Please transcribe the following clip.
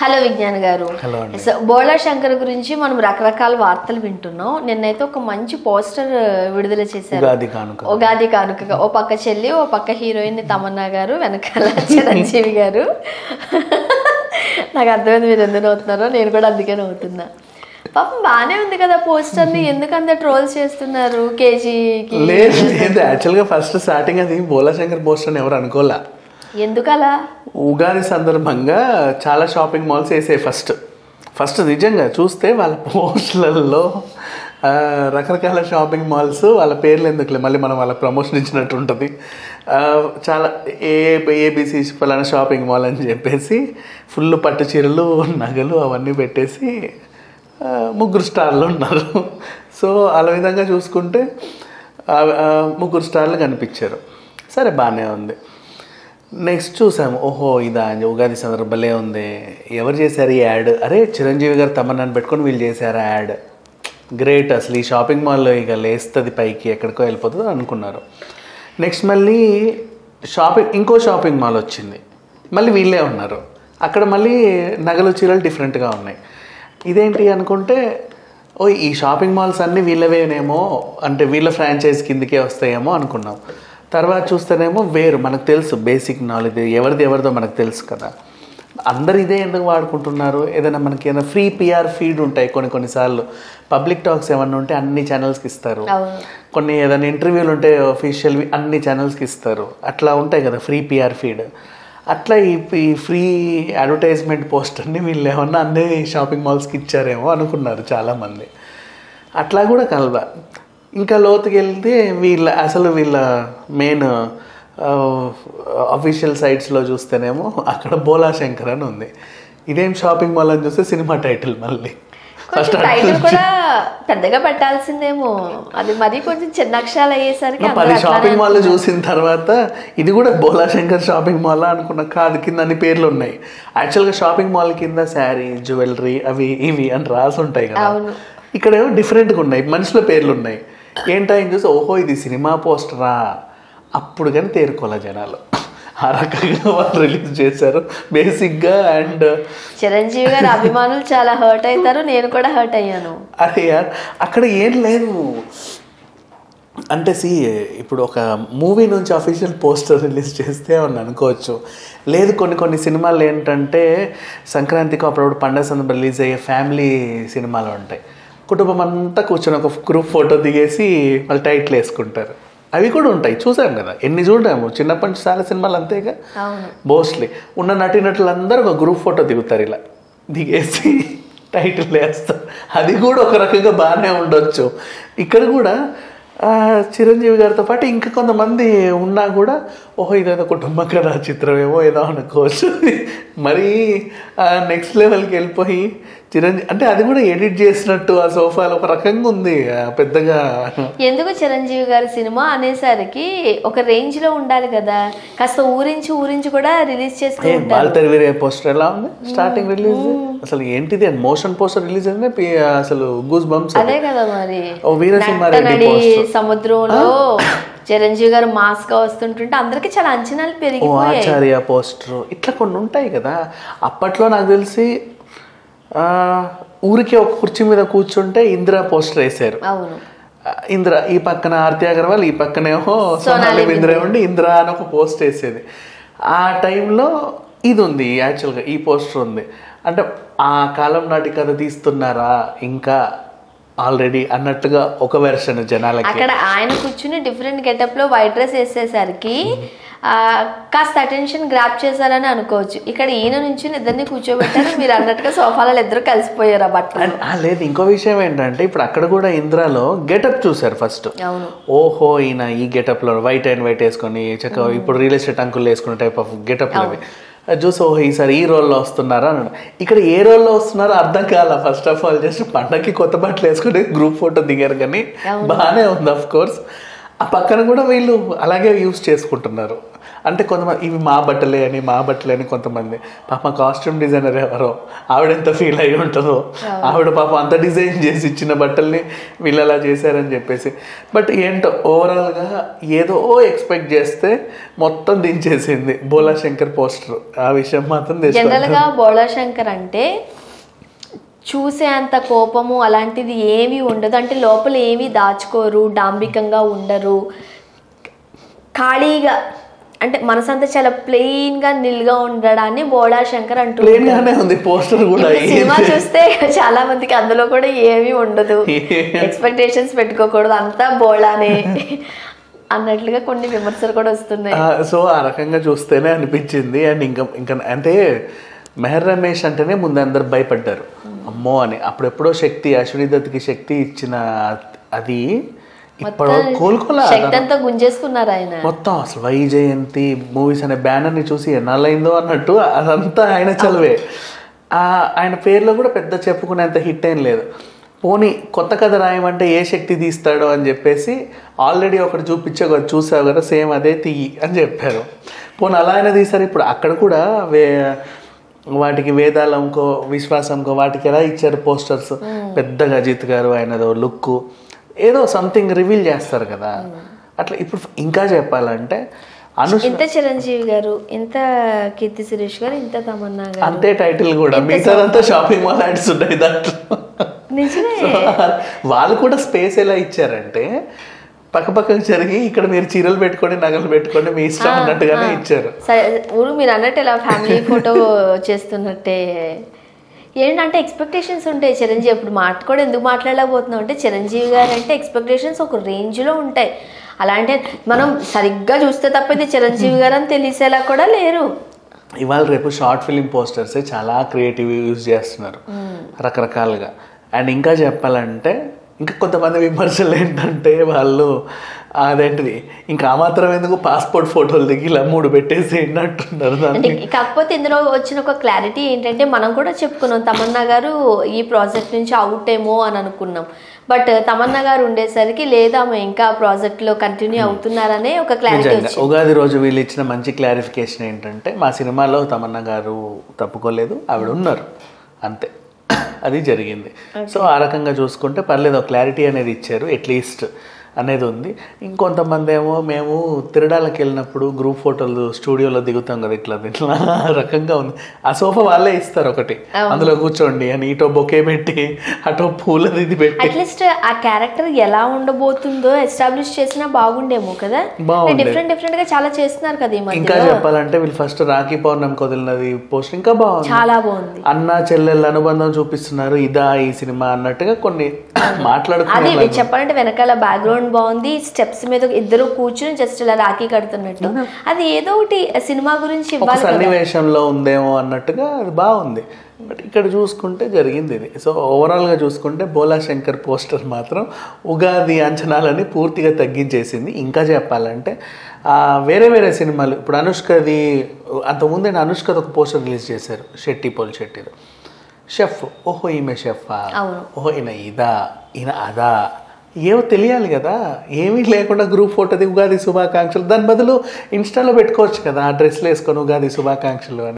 Hello Vignan గారు hello అండి. So బోళా Shankar గురించి మనం రకరకాల వార్తలు వింటున్నాం నిన్నైతే ఒక మంచి పోస్టర్ విడుదల చేశారు ఉగాది కానుక ఉగాది కానుకగా ఓ పక్క చెల్లి ఓ పక్క హీరోయిన్ తమన్నా గారు వెనకాల చిరంజీవి గారు నాకు అర్థమైంది మీరు ఎందుకు అవుతున్నారో నేను కూడా అందుకే నవ్వుతున్నా పాపం బాగానే ఉంది కదా పోస్టర్ ని ఎందుకు అంత ట్రోల్స్ చేస్తున్నారు కేజీకి లేదు లేదు యాక్చువల్గా ఫస్ట్ స్టార్టింగ్ అది బోలాశంకర్ పోస్ట్ అని ఎవరు అనుకోలే ఎందుకలా ఉగాది సందర్భంగా చాలా షాపింగ్ మాల్స్ వేసాయి ఫస్ట్ ఫస్ట్ నిజంగా చూస్తే వాళ్ళ పోస్టులలో ఆ, రకరకాల షాపింగ్ మాల్స్ వాళ్ళ పేర్లు ఎందుకులే మళ్ళీ మనం వాళ్ళ ప్రమోషన్ ఇచ్చినట్టు ఉంటుంది ఆ, చాలా ఏ ఏబీసీ పలానా షాపింగ్ మాల్ అని చెప్పేసి ఫుల్ పట్టు చీరలు నగలు అవన్నీ పెట్టేసి ఆ, ముగ్గురు స్టార్లు ఉన్నారు సో అలా విధంగా చూసుకుంటే ఆ, ఆ, ముగ్గురు స్టార్లు కనిపించారు సరే బాగానే ఉంది నెక్స్ట్ చూసాము ఓహో ఇదా అని ఉగాది సందర్భలే ఉంది ఎవరు చేశారు ఈ యాడ్ అరే చిరంజీవి గారు తమన్నాన్ని పెట్టుకొని వీళ్ళు చేశారు యాడ్ గ్రేట్ అసలు ఈ షాపింగ్ మాల్లో ఇక లేస్తుంది పైకి ఎక్కడికో వెళ్ళిపోతుంది అనుకున్నారు నెక్స్ట్ మళ్ళీ షాపింగ్ ఇంకో షాపింగ్ మాల్ వచ్చింది మళ్ళీ వీళ్ళే ఉన్నారు అక్కడ మళ్ళీ నగలు చీరలు డిఫరెంట్గా ఉన్నాయి ఇదేంటి అనుకుంటే ఓ ఈ షాపింగ్ మాల్స్ అన్నీ వీళ్ళవేనేమో అంటే వీళ్ళ ఫ్రాంచైజ్ కిందకే వస్తాయేమో అనుకున్నాం తర్వాత చూస్తేనేమో వేరు మనకు తెలుసు బేసిక్ నాలెడ్జ్ ఎవరిది ఎవరిదో మనకు తెలుసు కదా అందరు ఇదే ఎందుకు వాడుకుంటున్నారు ఏదైనా మనకి ఏదైనా ఫ్రీ పిఆర్ ఫీడ్ ఉంటాయి కొన్ని కొన్నిసార్లు పబ్లిక్ టాక్స్ ఏమన్నా ఉంటే అన్ని ఛానల్స్కి ఇస్తారు అవును కొన్ని ఏదైనా ఇంటర్వ్యూలు ఉంటే ఒఫీషియల్వి అన్ని ఛానల్స్కి ఇస్తారు అట్లా ఉంటాయి కదా ఫ్రీ పిఆర్ ఫీడ్ అట్లా ఈ ఈ ఫ్రీ అడ్వర్టైజ్మెంట్ పోస్టర్ని వీళ్ళు ఏమన్నా అన్ని షాపింగ్ మాల్స్కి ఇచ్చారేమో అనుకున్నారు చాలామంది అట్లా కూడా కలవ ఇంకా లోతుకి వెళ్తే వీళ్ళ అసలు వీళ్ళ మెయిన్ అఫీషియల్ సైట్స్లో చూస్తేనేమో అక్కడ బోలా శంకర్ అని ఉంది ఇదేం షాపింగ్ మాల్ అని చూస్తే సినిమా టైటిల్ మళ్ళీ కొంచెం టైటిల్ కూడా పెద్దగా పెట్టాల్సిందేమో అది మరీ కొంచెం చిన్న అక్షరాలు అయ్యేసరికి అందరూ పది అట్లానే షాపింగ్ మాల్ చూసిన తర్వాత ఇది కూడా బోలా శంకర్ షాపింగ్ మాల్ అనుకున్న కాదు కింద అన్ని పేర్లు ఉన్నాయి యాక్చువల్గా షాపింగ్ మాల్ కింద శారీ జ్యువెలరీ అవి ఇవి అని రాసి ఉంటాయి కదా అవును. ఇక్కడ ఏమో డిఫరెంట్గా ఉన్నాయి మనుషుల పేర్లు ఉన్నాయి ఏంటో ఏం చూసి ఓహో ఇది సినిమా పోస్టరా అప్పుడు కానీ తేరుకోలే జనాలు ఆ రకంగా వాళ్ళు రిలీజ్ చేశారు బేసిక్గా అండ్ చిరంజీవి గారి అభిమానులు చాలా హర్ట్ అవుతారు నేను కూడా హర్ట్ అయ్యాను అరే యార్ అక్కడ ఏం లేదు అంటే సి ఇప్పుడు ఒక మూవీ నుంచి అఫీషియల్ పోస్టర్ రిలీజ్ చేస్తే అని అనుకోవచ్చు లేదు కొన్ని కొన్ని సినిమాలు ఏంటంటే సంక్రాంతికి అప్పుడప్పుడు పండగ సందర్భం రిలీజ్ అయ్యే ఫ్యామిలీ సినిమాలు ఉంటాయి కుటుంబం అంతా కూర్చొని ఒక గ్రూప్ ఫోటో దిగేసి వాళ్ళు టైటిల్ వేసుకుంటారు అవి కూడా ఉంటాయి చూసాం కదా ఎన్ని చూడాము చిన్నప్పటి నుంచి చాలా సినిమాలు అంతేగా అవును మోస్ట్లీ ఉన్న నటీనటులందరూ ఒక గ్రూప్ ఫోటో దిగుతారు ఇలా దిగేసి టైటిల్ వేస్తారు అది కూడా ఒక రకంగా బాగానే ఉండొచ్చు ఇక్కడ కూడా ఆ, చిరంజీవి గారితో పాటు ఇంకా కొంతమంది ఉన్నా కూడా ఓహో ఇదేదో కుటుంబ కథ చిత్రం ఏమో ఏదో అనుకోవచ్చు మరి నెక్స్ట్ లెవెల్కి వెళ్ళిపోయి చిరంజీవి అంటే అది కూడా ఎడిట్ చేసినట్టు ఆ సోఫాలో ఒక రకంగా ఉంది ఆ, పెద్దగా ఎందుకు చిరంజీవి గారి సినిమా అనేసరికి ఒక రేంజ్ లో ఉండాలి కదా కాస్త ఊరించి ఊరించి కూడా రిలీజ్ చేస్తూ ఏ, ఉంటారు బాల్ తెరివిరే పోస్టర్ ఎలా ఉంది స్టార్టింగ్ రిలీజ్ అసలు ఏంటిది అని మోషన్ పోస్టర్ రిలీజ్ అయింది పి- అసలు గూస్ బంప్స్ అదే కదా మరి ఓ వీరసింహారెడ్డి నట్టనడి పోస్టర్ సముద్రంలో చిరంజీవి గారు మాస్ గా వస్తుంటుంటే అందరికి చాలా అంచనాలు ఓ పెరిగిపోయాయి ఆచార్య పోస్టర్ ఇట్లా కొన్ని ఉంటాయి కదా అప్పట్లో నాకు తెలిసి ఆ, ఊరికే ఒక కుర్చీ మీద కూర్చుంటే ఇందిరా పోస్టర్ వేశారు అవును ఆ, ఇంద్ర ఈ పక్కన ఆర్తి అగర్వాల్ ఈ పక్కనేమో సోనాలి బింద్రే ఉండి ఇంద్ర అని ఒక పోస్ట్ వేసేది ఆ టైంలో ఇది ఉంది యాక్చువల్గా ఈ పోస్టర్ ఉంది అంటే ఆ కాలం నాటి కథ తీస్తున్నారా ఇంకా ఆల్రెడీ అన్నట్టుగా ఒక వెర్షన్ జనాలకి అక్కడ ఆయన కూర్చుని డిఫరెంట్ గెటప్ లో వైట్ డ్రెస్ వేసేసరికి ఆ, కాస్త అటెన్షన్ గ్రాప్ చేశారని అనుకోవచ్చు ఇక్కడ ఈయన నుంచి ఇద్దరిని కూర్చోబెట్టారు మీరు అన్నట్టుగా సోఫాలలో ఇద్దరు కలిసిపోయారు ఆ బట్టలు అండ్ ఆ, లేదు ఇంకో విషయం ఏంటంటే ఇప్పుడు అక్కడ కూడా ఇంద్రాలో గెటప్ చూశారు ఫస్ట్ అవును ఓహో ఈయన ఈ గెటప్ లో వైట్ అండ్ వైట్ వేసుకొని చక్కగా ఇప్పుడు రియల్ ఎస్టేట్ అంకుల్ వేసుకునే టైప్ ఆఫ్ గెటప్ అవి అది చూసి ఓహో ఈసారి ఈ రోల్లో వస్తున్నారా అన్నాడు ఇక్కడ ఏ రోల్లో వస్తున్నారో అర్థం కాల ఫస్ట్ ఆఫ్ ఆల్ జస్ట్ పండగకి కొత్త బట్టలు వేసుకుని గ్రూప్ ఫోటో దిగారు కానీ బాగానే ఉంది అఫ్ కోర్స్ ఆ పక్కన కూడా వీళ్ళు అలాగే యూస్ చేసుకుంటున్నారు అంటే కొంతమంది ఇవి మా బట్టలే అని మా బట్టలే అని కొంతమంది పాప కాస్ట్యూమ్ డిజైనర్ ఎవరో ఆవిడ ఎంత ఫీల్ అయి ఉంటుందో ఆవిడ పాపం అంత డిజైన్ చేసి ఇచ్చిన బట్టల్ని వీళ్ళు అలా చేశారని చెప్పేసి బట్ ఏంటో ఓవరాల్గా ఏదో ఎక్స్పెక్ట్ చేస్తే మొత్తం దించేసింది బోలా శంకర్ పోస్టర్ ఆ విషయం మాత్రం తెలుసు జనరల్గా బోళాశంకర్ అంటే చూసే అంత కోపము అలాంటిది ఏమీ ఉండదు అంటే లోపల ఏమీ దాచుకోరు డాంబికంగా ఉండరు ఖాళీగా అంటే మనసంతా చాలా ప్లెయిన్ గా నిల్గా ఉండడాన్ని బోడా శంకర్ అంటూ ప్లేన్ గానే ఉంది పోస్టర్ కూడా ఇప్పుడు సినిమా చూస్తే చాలా మందికి అందులో కూడా ఏమీ ఉండదు ఎక్స్పెక్టేషన్స్ పెట్టుకోకూడదు అంతా బోళానే అన్నట్లుగా కొన్ని విమర్శలు కూడా వస్తున్నాయి ఆ, సో ఆ రకంగా చూస్తేనే అనిపించింది అండ్ ఇంకా ఇంకా అంటే మెహర్ రమేష్ అంటేనే ముందు అందరు భయపడ్డారు అమ్మో అని అప్పుడెప్పుడో శక్తి అశ్విని దత్కి శక్తి ఇచ్చిన అది ఇప్పుడు కోలుకోలే శక్తి అంతా గుంజేసుకున్నారు ఆయన మొత్తం అసలు వైజయంతి మూవీస్ అనే బ్యానర్ని చూసి ఎన్నాళ్ళైందో అన్నట్టు అదంతా ఆయన చదివే ఆ, ఆయన పేరులో కూడా పెద్ద చెప్పుకునేంత హిట్ ఏం లేదు పోనీ కొత్త కథ రాయమంటే ఏ శక్తి తీస్తాడో అని చెప్పేసి ఆల్రెడీ ఒకటి చూపించే ఒకటి చూసావు కదా సేమ్ అదే తీయి అని చెప్పారు పోనీ అలా అయినా తీసారు ఇప్పుడు అక్కడ కూడా వే వాటికి వేదాలంకో విశ్వాసంకో వాటికి ఎలా ఇచ్చారు పోస్టర్స్ పెద్దగా అజిత్ గారు ఆయనదో లుక్ ఏదో సంథింగ్ రివీల్ చేస్తారు కదా అట్లా ఇప్పుడు ఇంకా చెప్పాలంటే అను ఇంత చిరంజీవి గారు ఇంత కీర్తి సురేష్ గారు ఇంత తమన్నా గారు అంతే టైటిల్ కూడా మిగతాదంతా షాపింగ్ మాల్ యాడ్స్ ఉంటాయి దాంట్లో నిజమే సో వాళ్ళు కూడా స్పేస్ ఎలా ఇచ్చారంటే పక్క పక్కకు జరిగి ఇక్కడ మీరు చీరలు పెట్టుకొని నగలు పెట్టుకొని మీ ఇష్టం అన్నట్టుగానే ఇచ్చారు సరే ఊరు మీరు అన్నట్టు ఇలా ఫ్యామిలీ ఫోటో చేస్తున్నట్టే ఏంటంటే ఎక్స్పెక్టేషన్స్ ఉంటాయి చిరంజీవి ఇప్పుడు మాట కూడా ఎందుకు మాట్లాడలేకపోతున్నాం అంటే చిరంజీవి గారు అంటే ఎక్స్పెక్టేషన్స్ ఒక రేంజ్లో ఉంటాయి అలాంటి మనం సరిగ్గా చూస్తే తప్ప ఇది చిరంజీవి గారు అని తెలిసేలా కూడా లేరు ఇవాళ రేపు షార్ట్ ఫిలిం పోస్టర్స్ చాలా క్రియేటివ్ యూజ్ చేస్తున్నారు రకరకాలుగా అండ్ ఇంకా చెప్పాలంటే ఇంకా కొంతమంది విమర్శలు ఏంటంటే వాళ్ళు అదేంటిది ఇంకా ఆ మాత్రం ఎందుకు పాస్పోర్ట్ ఫోటోలు దిగి ఇలా మూడు పెట్టేసి ఏంటంటున్నారు అంటే దాన్ని కాకపోతే ఇందులో వచ్చిన ఒక క్లారిటీ ఏంటంటే మనం కూడా చెప్పుకున్నాం తమన్నా గారు ఈ ప్రాజెక్ట్ నుంచి అవుట్ ఏమో అని అనుకున్నాం బట్ తమన్నా గారు ఉండేసరికి లేదా ఆమె ఇంకా ప్రాజెక్ట్ లో కంటిన్యూ అవుతున్నారనే ఒక క్లారిటీ నిజంగా వచ్చింది ఉగాది రోజు వీళ్ళు ఇచ్చిన మంచి క్లారిఫికేషన్ ఏంటంటే మా సినిమాలో తమన్నా గారు తప్పుకోలేదు ఆవిడ ఉన్నారు అంతే అది జరిగింది సో ఆ రకంగా చూసుకుంటే పర్లేదు ఒక క్లారిటీ అనేది ఇచ్చారు అట్లీస్ట్ అనేది ఉంది ఇంకొంతమంది ఏమో మేము తిరడాలకు వెళ్ళినప్పుడు గ్రూప్ ఫోటోలు స్టూడియోలో దిగుతాం కదా ఇట్లా ఇట్లా ఆ రకంగా ఉంది ఆ సోఫా వాళ్ళే ఇస్తారు ఒకటి అందులో కూర్చోండి అని ఇటో బొకే పెట్టి అటో పూలది ఇది పెట్టి అట్లీస్ట్ ఆ క్యారెక్టర్ ఎలా ఉండబోతుందో ఎస్టాబ్లిష్ చేసినా బాగుండేమో కదా బాగుండేది. డిఫరెంట్ డిఫరెంట్ గా చాలా చేస్తున్నారు కదా ఈ ఇంకా మధ్య చెప్పాలంటే వీళ్ళు ఫస్ట్ రాఖీ పౌర్ణమికి వదిలినది పోస్ట్ ఇంకా బాగుంది చాలా బాగుంది అన్న చెల్లెళ్ళ అనుబంధం చూపిస్తున్నారు ఇదా ఈ సినిమా అన్నట్టుగా కొన్ని అది మాట్లాడుకునే చెప్పాలంటే వెనకాల బ్యాక్గ్రౌండ్ బాగుంది స్టెప్స్ మీద ఇద్దరు కూర్చుని జస్ట్ ఇలా రాఖీ కడుతున్నట్టు అది ఏదో ఒకటి సినిమా గురించి ఒక ఇవ్వాలి కదా సన్నివేశంలో ఉందేమో అన్నట్టుగా అది బాగుంది బట్ ఇక్కడ చూసుకుంటే జరిగింది ఇది సో ఓవరాల్గా చూసుకుంటే బోలా శంకర్ పోస్టర్ మాత్రం ఉగాది అంచనాలని పూర్తిగా తగ్గించేసింది ఇంకా చెప్పాలంటే ఆ, వేరే వేరే సినిమాలు ఇప్పుడు అనుష్కది అంతకుముందే అనుష్కది ఒక పోస్టర్ రిలీజ్ చేశారు షెట్టి పోల్ షెట్టిది షెఫ్ ఓహో ఈమె షెఫా అవును. ఓహో ఈయన ఇదా ఈయన అదా ఏమో తెలియాలి కదా ఏమీ లేకుండా గ్రూప్ ఫోటోది ఉగాది శుభాకాంక్షలు దాని బదులు ఇన్స్టాలో పెట్టుకోవచ్చు కదా ఆ డ్రెస్లు వేసుకొని ఉగాది శుభాకాంక్షలు అని